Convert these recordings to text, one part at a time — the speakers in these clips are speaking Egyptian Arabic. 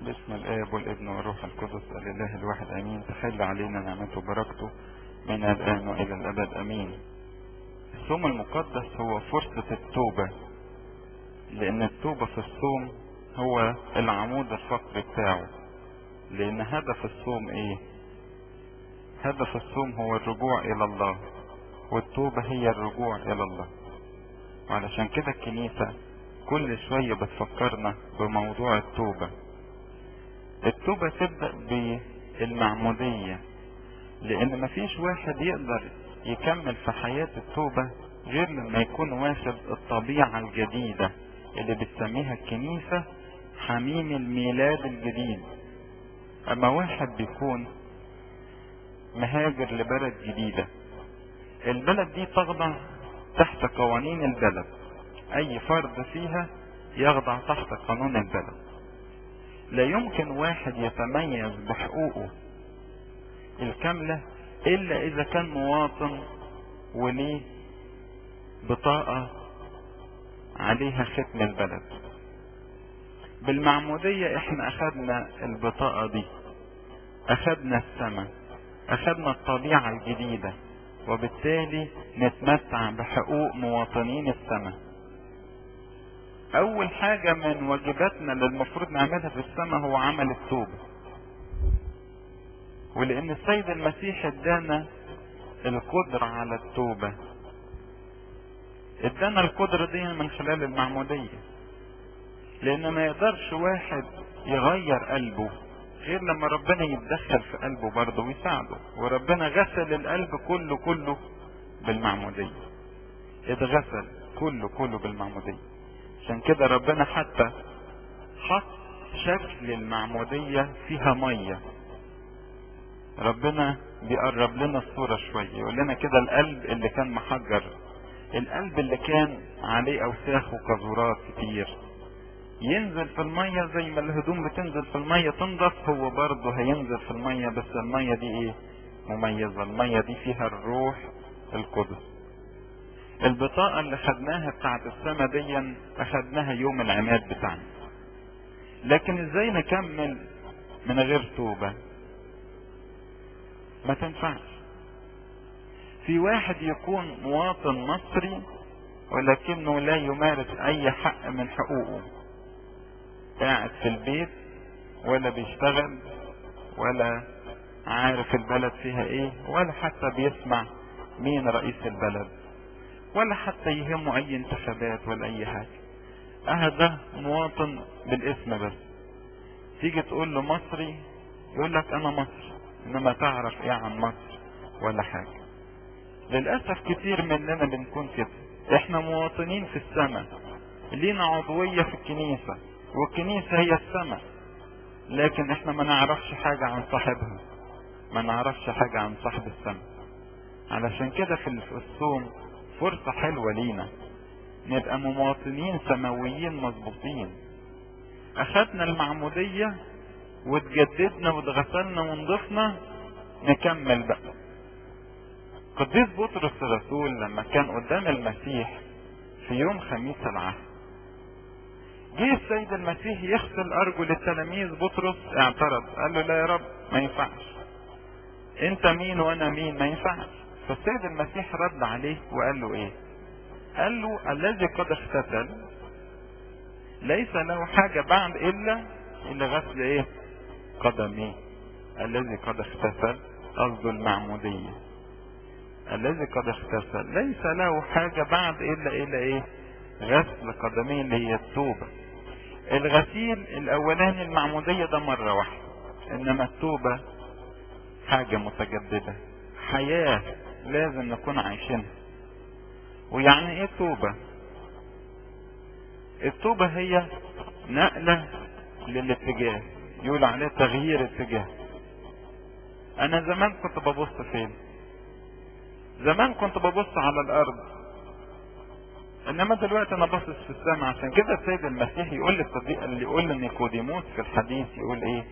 باسم الآب والابن والروح القدس الإله الواحد آمين تحل علينا نعمته وبركته من الآن وإلى الأبد آمين الصوم المقدس هو فرصة التوبة لأن التوبة في الصوم هو العمود الفقري بتاعه لأن هدف الصوم إيه؟ هدف الصوم هو الرجوع إلى الله والتوبة هي الرجوع إلى الله وعلشان كده الكنيسة كل شوية بتفكرنا بموضوع التوبة التوبة تبدأ بالمعمودية لأن مفيش واحد يقدر يكمل في حياة التوبة غير لما يكون واخد الطبيعة الجديدة اللي بتسميها الكنيسة حميم الميلاد الجديد أما واحد بيكون مهاجر لبلد جديدة البلد دي تخضع تحت قوانين البلد أي فرد فيها يخضع تحت قانون البلد لا يمكن واحد يتميز بحقوقه الكاملة إلا إذا كان مواطن وليه بطاقة عليها ختم البلد بالمعمودية احنا اخدنا البطاقة دي اخدنا السماء اخدنا الطبيعة الجديدة وبالتالي نتمتع بحقوق مواطنين السماء اول حاجة من واجباتنا اللي المفروض نعملها في السماء هو عمل التوبة ولان السيد المسيح ادانا القدرة على التوبة ادانا القدرة دي من خلال المعمودية لان ما يقدرش واحد يغير قلبه غير لما ربنا يتدخل في قلبه برضه ويساعده وربنا غسل القلب كله كله بالمعمودية اتغسل كله كله بالمعمودية عشان كده ربنا حتى حط شكل المعمودية فيها مية ربنا بيقرب لنا الصورة شوية يقول لنا كده القلب اللي كان محجر القلب اللي كان عليه اوساخ وقذورات كتير ينزل في المية زي ما الهدوم بتنزل في المية تنضف هو برضه هينزل في المية بس المية دي ايه مميزة المية دي فيها الروح القدس البطاقة اللي خدناها بتاعت السما دي اخدناها يوم العماد بتاعنا لكن ازاي نكمل من غير توبة ما تنفعش في واحد يكون مواطن مصري ولكنه لا يمارس اي حق من حقوقه قاعد في البيت ولا بيشتغل ولا عارف البلد فيها ايه ولا حتى بيسمع مين رئيس البلد ولا حتى يهمه اي انتخابات ولا اي حاجة اه ده مواطن بالاسم بس تيجي تقول له مصري يقول لك انا مصري انما تعرف ايه عن مصر ولا حاجة للأسف كتير مننا بنكون كده احنا مواطنين في السماء لينا عضوية في الكنيسة والكنيسة هي السماء لكن احنا ما نعرفش حاجة عن صاحبها ما نعرفش حاجة عن صاحب السماء علشان كده في الصوم فرصة حلوة لينا نبقى مواطنين سماويين مظبوطين اخدنا المعمودية واتجددنا واتغسلنا ونضفنا نكمل بقى قديس بطرس الرسول لما كان قدام المسيح في يوم خميس العهد جه السيد المسيح يغسل ارجل التلاميذ بطرس اعترض قال له لا يا رب ما ينفعش انت مين وانا مين ما ينفعش فالسيد المسيح رد عليه وقال له ايه قال له الذي قد اغتسل ليس له حاجة بعد الا الا غسل ايه قدميه الذي قد اغتسل قصده المعمودية الذي قد اغتسل ليس له حاجة بعد الا الا ايه غسل قدميه اللي هي التوبة الغسيل الاولاني المعمودية ده مرة واحدة انما التوبة حاجة متجددة حياة لازم نكون عايشينها ويعني ايه توبة التوبة هي نقلة للاتجاه يقول عليه تغيير اتجاه انا زمان كنت ببص فين زمان كنت ببص على الارض انما دلوقتي انا باصص في السماء عشان كده السيد المسيح يقول للصديق اللي يقول لنيكوديموس في الحديث يقول ايه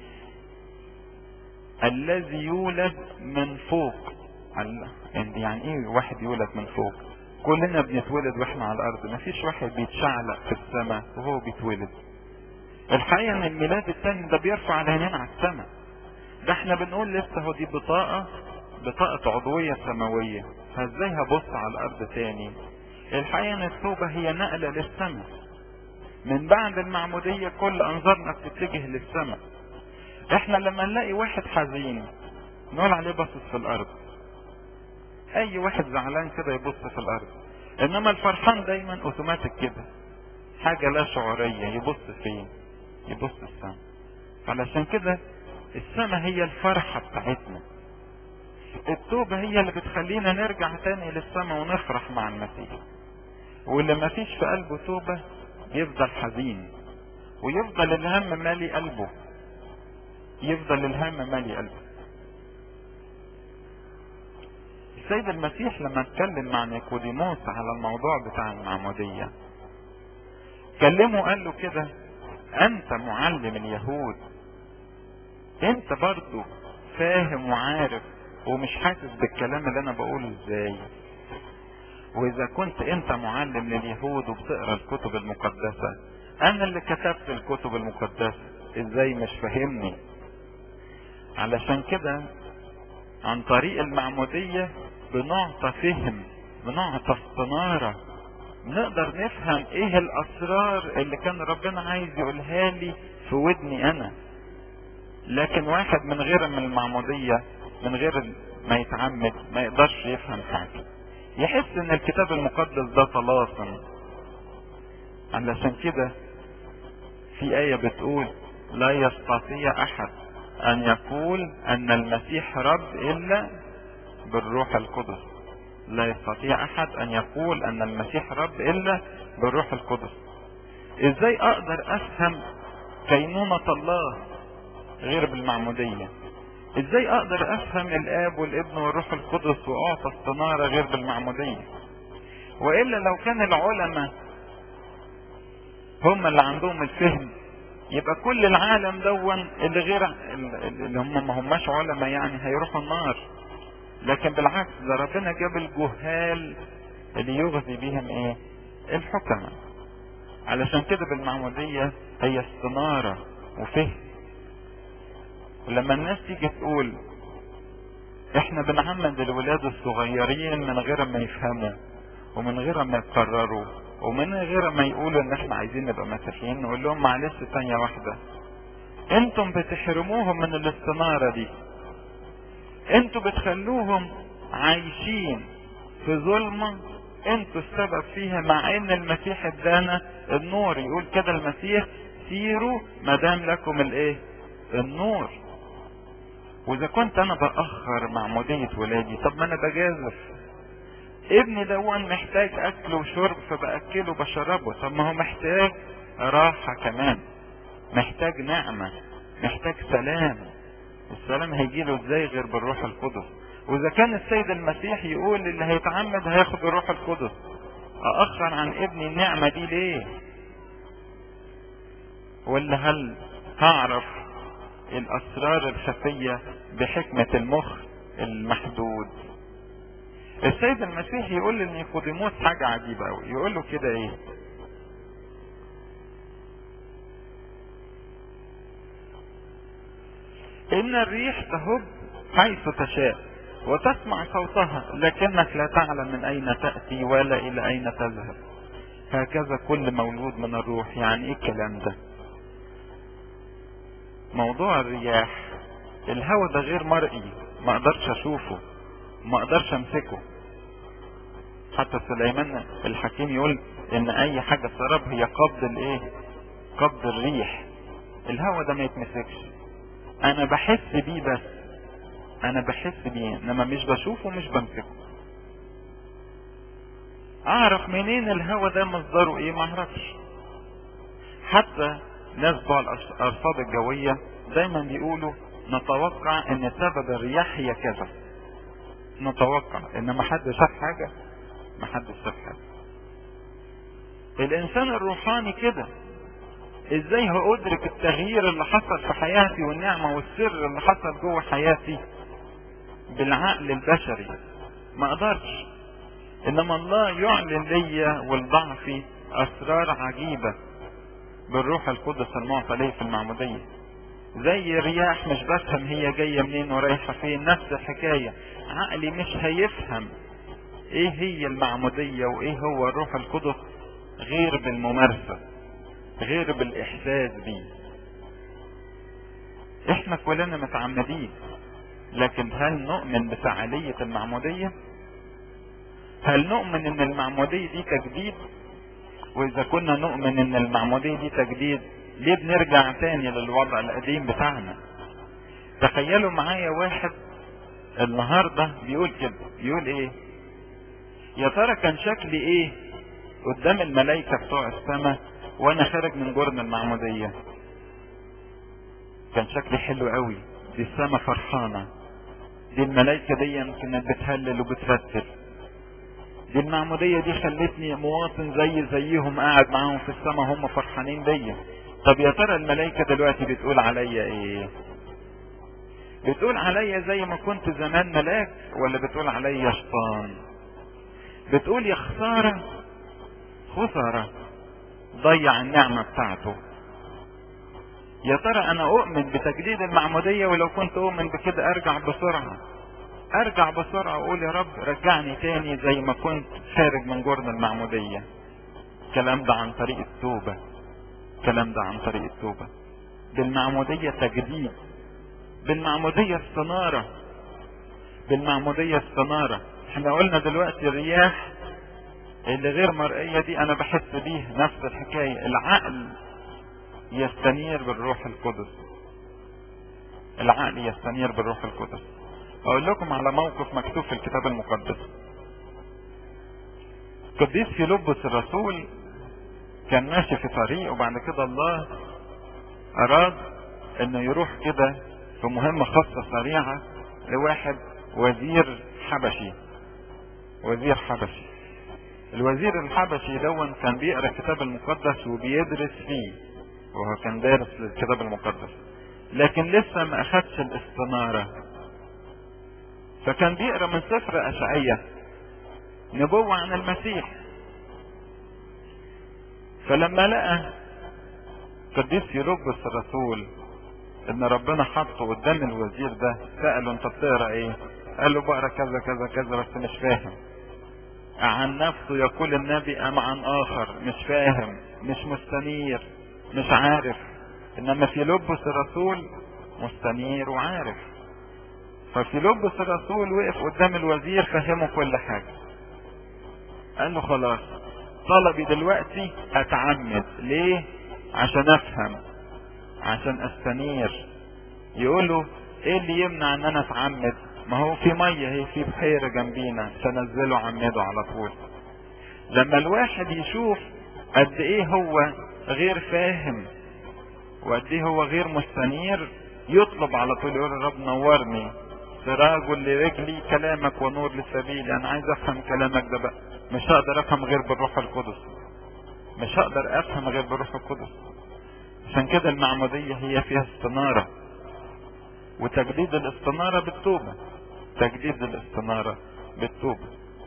الذي يولد من فوق يعني ايه واحد يولد من فوق كلنا بنتولد واحنا على الارض مفيش واحد بيتشعلق في السماء وهو بيتولد الحقيقة ان الميلاد الثاني ده بيرفع العينين على السماء ده احنا بنقول لسه هو دي بطاقة بطاقة عضوية سماوية فازاي هبص على الارض تاني الحقيقة ان التوبة هي نقلة للسماء من بعد المعمودية كل انظارنا بتتجه للسماء احنا لما نلاقي واحد حزين نقول عليه باصص في الارض اي واحد زعلان كده يبص في الارض انما الفرحان دايما اوتوماتيك كده حاجة لا شعورية يبص فين يبص السماء علشان كده السماء هي الفرحة بتاعتنا التوبة هي اللي بتخلينا نرجع تاني للسماء ونفرح مع المسيح واللي ما فيش في قلبه توبة يفضل حزين ويفضل الهم مالي قلبه يفضل الهم مالي قلبه السيد المسيح لما اتكلم مع نيكوديموس على الموضوع بتاع المعمودية كلمه قال له كده انت معلم اليهود انت برضو فاهم وعارف ومش حاسس بالكلام اللي انا بقوله ازاي واذا كنت انت معلم لليهود وبتقرا الكتب المقدسة انا اللي كتبت الكتب المقدسة ازاي مش فاهمني علشان كده عن طريق المعمودية بنعطى فهم بنعطى استنارة نقدر نفهم ايه الاسرار اللي كان ربنا عايز يقولها لي في ودني انا لكن واحد من غير من المعمودية من غير ما يتعمد ما يقدرش يفهم حاجة يحس ان الكتاب المقدس ده طلاسم علشان كده في آية بتقول لا يستطيع أحد أن يقول أن المسيح رب إلا بالروح القدس لا يستطيع أحد أن يقول أن المسيح رب إلا بالروح القدس إزاي أقدر أفهم كينونة الله غير بالمعمودية ازاي اقدر افهم الاب والابن والروح القدس واعطى استنارة غير بالمعمودية والا لو كان العلماء هم اللي عندهم الفهم يبقى كل العالم دون اللي غير اللي هم ما هماش علماء يعني هيروحوا النار لكن بالعكس ده ربنا جاب الجهال اللي يغذي بهم ايه الحكماء علشان كده بالمعمودية هي استنارة وفهم ولما الناس تيجي تقول احنا بنعمد الولاد الصغيرين من غير ما يفهموا ومن غير ما يقرروا ومن غير ما يقولوا ان احنا عايزين نبقى مسيحيين نقول لهم معلش ثانية واحدة انتم بتحرموهم من الاستنارة دي انتوا بتخلوهم عايشين في ظلمة انتوا السبب فيها مع ان المسيح ادانا النور يقول كده المسيح سيروا ما دام لكم الايه النور واذا كنت انا باخر معمودية ولادي طب ما انا بجازف ابني دون محتاج اكل وشرب فباكله بشربه طب ما هو محتاج راحة كمان محتاج نعمة محتاج سلام السلام هيجيله ازاي غير بالروح القدس واذا كان السيد المسيح يقول اللي هيتعمد هياخد الروح القدس ااخر عن ابني النعمة دي ليه ولا هل هعرف الاسرار الخفية بحكمة المخ المحدود السيد المسيح يقول لنيقوديموس حاجة عجيبة قوي يقول له كده ايه ان الريح تهب حيث تشاء وتسمع صوتها لكنك لا تعلم من اين تأتي ولا الى اين تذهب هكذا كل مولود من الروح يعني ايه الكلام ده موضوع الرياح الهواء ده غير مرئي ما اقدرش اشوفه ما اقدرش امسكه حتى سليمان الحكيم يقول ان اي حاجة سراب هي قبض الايه قبض الريح الهواء ده ما يتمسكش انا بحس بيه بس انا بحس بيه انما مش بشوفه مش بمسكه اعرف منين الهواء ده مصدره ايه ما اعرفش حتى ناس بتوع الارصاد الجوية دايما بيقولوا نتوقع ان سبب الرياح هي كذا نتوقع ان ما حد شاف حاجة ما حد شاف حاجة الانسان الروحاني كده ازاي هادرك التغيير اللي حصل في حياتي والنعمة والسر اللي حصل جوه حياتي بالعقل البشري ما اقدرش انما الله يعلن ليا ولضعفي اسرار عجيبة بالروح القدس المعطى ليه في المعمودية زي الرياح مش بفهم هي جاية منين ورايحة فين نفس الحكاية عقلي مش هيفهم ايه هي المعمودية وايه هو الروح القدس غير بالممارسة غير بالاحساس بيه احنا كلنا متعمدين لكن هل نؤمن بفعالية المعمودية هل نؤمن ان المعمودية دي تجديد واذا كنا نؤمن ان المعمودية دي تجديد ليه بنرجع تاني للوضع القديم بتاعنا تخيلوا معايا واحد النهاردة بيقول كده بيقول ايه يا ترى كان شكلي ايه قدام الملائكة بتوع السماء وانا خارج من جرن المعمودية كان شكلي حلو قوي دي السماء فرحانة دي الملائكة دي كانت بتهلل وبترتل دي المعمودية دي خلتني مواطن زي زيهم قاعد معاهم في السماء هم فرحانين بيا طب يا ترى الملائكة دلوقتي بتقول عليا ايه بتقول عليا زي ما كنت زمان ملاك ولا بتقول عليا شيطان بتقول يا خسارة خسارة ضيع النعمة بتاعته يا ترى انا اؤمن بتجديد المعمودية ولو كنت اؤمن بكده ارجع بسرعة ارجع بسرعة واقول يا رب رجعني تاني زي ما كنت خارج من جرن المعمودية الكلام ده عن طريق التوبة الكلام ده عن طريق التوبة بالمعمودية تجديد بالمعمودية استنارة بالمعمودية استنارة احنا قلنا دلوقتي الرياح اللي غير مرئية دي انا بحس بيه نفس الحكاية العقل يستنير بالروح القدس العقل يستنير بالروح القدس اقول لكم على موقف مكتوب في الكتاب المقدس قديس فيلبس الرسول كان ماشي في طريق وبعد كده الله اراد انه يروح كده في مهمة خاصة سريعة لواحد وزير حبشي وزير حبشي الوزير الحبشي دون كان بيقرا الكتاب المقدس وبيدرس فيه وهو كان دارس للكتاب المقدس لكن لسه ما اخدش الاستنارة فكان بيقرا من سفر اشعية نبوة عن المسيح فلما لقى قديس يلبس الرسول ان ربنا حطه قدام الوزير ده سأله انت بتقرا ايه قال له بقرا كذا كذا كذا بس مش فاهم عن نفسه يقول النبي ام عن اخر مش فاهم مش مستنير مش عارف انما في لبس الرسول مستنير وعارف ففي لبس الرسول وقف قدام الوزير فهمه كل حاجة قال له خلاص طلبي دلوقتي اتعمد ليه عشان افهم عشان استنير يقول له ايه اللي يمنع ان انا اتعمد ما هو في ميه هي في بحيرة جنبينا فنزله عمده على طول لما الواحد يشوف قد ايه هو غير فاهم وقد ايه هو غير مستنير يطلب على طول يقول يا رب نورني سراج لرجلي كلامك ونور لسبيلي انا عايز افهم كلامك ده بقى مش هقدر افهم غير بالروح القدس مش هقدر افهم غير بالروح القدس عشان كده المعمودية هي فيها استنارة وتجديد الاستنارة بالتوبة تجديد الاستنارة بالتوبة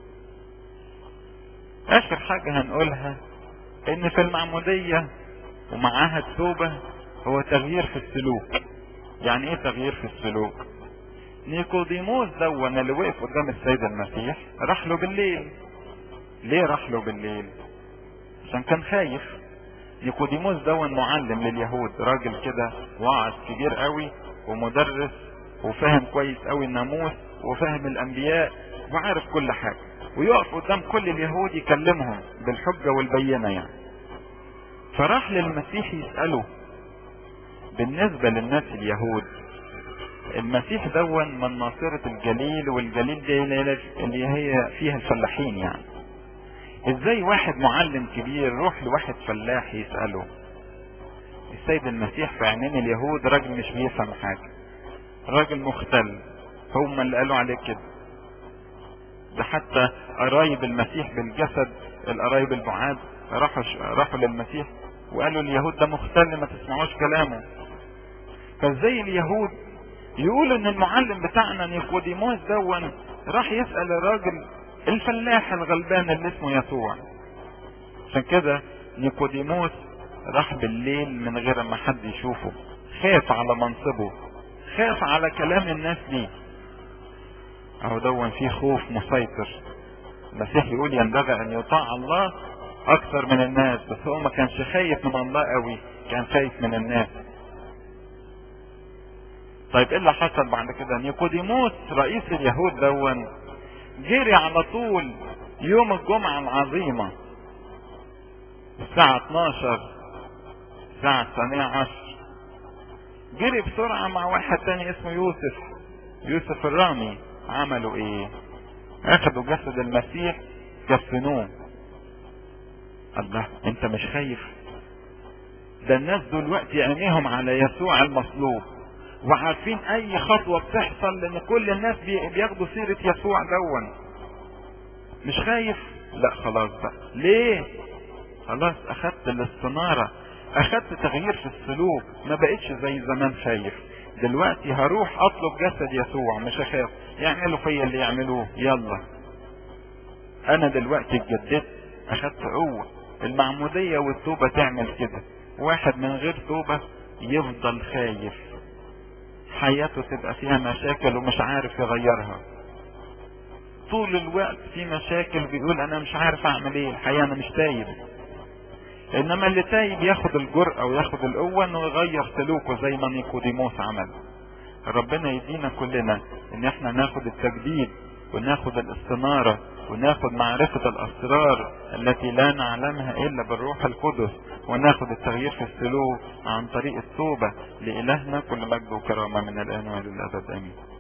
اخر حاجة هنقولها ان في المعمودية ومعاها التوبة هو تغيير في السلوك يعني ايه تغيير في السلوك نيكوديموس دون اللي وقف قدام السيد المسيح راح له بالليل ليه راح له بالليل عشان كان خايف نيكوديموس دون معلم لليهود راجل كده واعظ كبير قوي ومدرس وفاهم كويس قوي الناموس وفاهم الانبياء وعارف كل حاجة ويقف قدام كل اليهود يكلمهم بالحجة والبينة يعني فراح للمسيح يسأله بالنسبة للناس اليهود المسيح دون من ناصرة الجليل والجليل دي اللي هي فيها الفلاحين يعني ازاي واحد معلم كبير يروح لواحد فلاح يسأله السيد المسيح في عينين اليهود راجل مش بيفهم حاجة راجل مختل هم اللي قالوا عليه كده ده حتى قرايب المسيح بالجسد القرايب البعاد راحوا راحوا للمسيح وقالوا اليهود ده مختل ما تسمعوش كلامه فازاي اليهود يقولوا ان المعلم بتاعنا نيقوديموس دون راح يسأل الراجل الفلاح الغلبان اللي اسمه يسوع عشان كده نيقوديموس راح بالليل من غير ما حد يشوفه خاف على منصبه خاف على كلام الناس ليه اهو دون فيه خوف مسيطر المسيح يقول ينبغي ان يطاع الله اكثر من الناس بس هو ما كانش خايف من الله قوي كان خايف من الناس طيب ايه اللي حصل بعد كده نيقوديموس رئيس اليهود دون جري على طول يوم الجمعة العظيمة الساعة 12 الساعة الثانية عشر جري بسرعة مع واحد تاني اسمه يوسف يوسف الرامي عملوا ايه اخدوا جسد المسيح كفنوه الله انت مش خايف ده الناس دلوقتي عينيهم على يسوع المصلوب وعارفين اي خطوة بتحصل لان كل الناس بياخدوا سيرة يسوع دون مش خايف لا خلاص بقى ليه خلاص اخدت الاستنارة اخدت تغيير في السلوك ما بقتش زي زمان خايف دلوقتي هروح اطلب جسد يسوع مش اخاف يعملوا فيا اللي يعملوه يلا انا دلوقتي اتجددت اخدت قوة المعمودية والتوبة تعمل كده واحد من غير توبة يفضل خايف حياته تبقى فيها مشاكل ومش عارف يغيرها طول الوقت في مشاكل بيقول انا مش عارف اعمل ايه الحقيقة انا مش تايب انما اللي تايب ياخد الجرأة وياخد القوة انه يغير سلوكه زي ما نيكوديموس عمل ربنا يدينا كلنا ان احنا ناخد التجديد وناخد الاستنارة وناخد معرفة الاسرار التي لا نعلمها الا بالروح القدس وناخد التغيير في السلوك عن طريق التوبة لإلهنا كل مجد وكرامة من الآن وللأبد آمين